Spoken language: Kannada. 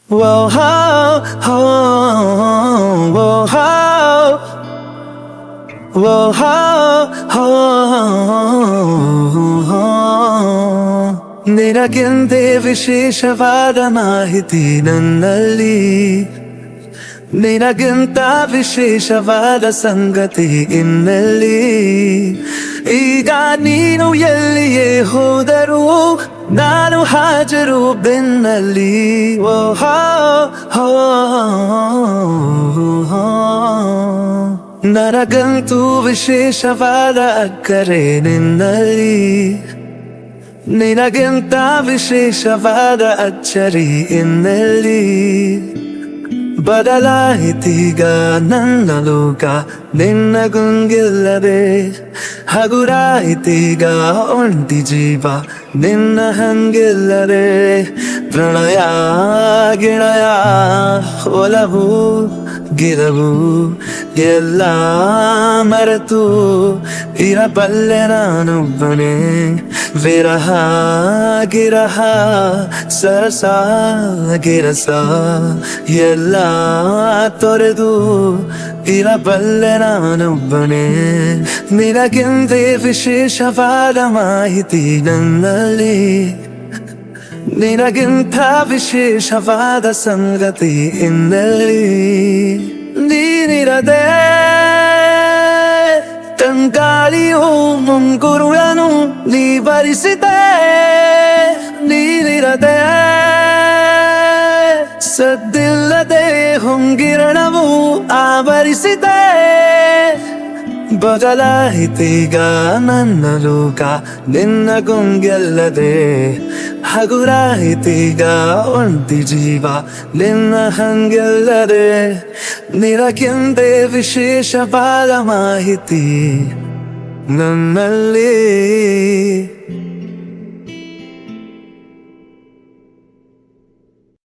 Whoa, ho, ho, whoa, ho. Whoa, ho, ho, ho. ನಿನಗೆಂದೇ ವಿಶೇಷವಾದ ಮಾಹಿತಿ ನನ್ನಲ್ಲಿ ನಿನಗಿಂತ ವಿಶೇಷವಾದ ಸಂಗತಿ ಇನ್ನೆಲ್ಲಿ ಈಗ ನೀನು ಎಲ್ಲಿಯೇ ಹೋದರೂ ನಾನು ಹಾಜರು ಬೆನ್ನಲ್ಲಿ ಓ ಹೋ ಹೋ ಹೋ. ನನಗಂತೂ ವಿಶೇಷವಾದ ಅಕ್ಕರೆ ನಿನ್ನಲ್ಲಿ ನಿನಗಿಂತ ವಿಶೇಷವಾದ ಅಚ್ಚರಿ ಇನ್ನೆಲ್ಲಿ ಬದಲಾಯಿತೀಗ ನನ್ನ ಲೋಕ ನಿನ್ನ ಗುಂಗಿಲ್ಲದೆ ಹಗುರಾಯಿತೀಗ ಒಂಟಿ ಜೀವ ನಿನ್ನ ಹಂಗಿಲ್ಲದೆ ಪ್ರಣಯ ಗಿಣಯ ಒಲವು ಗಿರವು ಎಲ್ಲ ಮರೆತು ಇರಬಲ್ಲೆ ನಾನೊಬ್ಬನೇ ವಿರಹ ಗಿರಹ ಸರಸ ಗಿರಸ ಎಲ್ಲ ತೊರೆದು ಇರಬಲ್ಲೆ ನಾನೊಬ್ಬನೇ ನಿನಗೆಂದೇ ವಿಶೇಷವಾದ ಮಾಹಿತಿ ನನ್ನಲ್ಲಿ ನಿನಗಿಂತ ವಿಶೇಷವಾದ ಸಂಗತಿ ಇನ್ನೆಲ್ಲಿ ನೀನಿರದೆ ತಂಗಾಳಿಯು ಮುಂಗುರುಳನು ನೀ ಭರಿಸಿದೆ ನೀನಿರದೆ ಸದ್ದಿಲ್ಲದೆ ಹೊಂಗಿರಣವು ಆವರಿಸಿದೆ ಬದಲಾಯಿತೀಗ ನನ್ನ ಲೋಕ ನಿನ್ನ ಗುಂಗೆಲ್ಲದೆ ಹಗುರಾಯಿತೀಗ ಒಂಟಿ ಜೀವ ನಿನ್ನ ಹಂಗೆಲ್ಲದೆ ನಿನಗೆಂದೇ ವಿಶೇಷವಾದ ಮಾಹಿತಿ ನನ್ನಲ್ಲಿ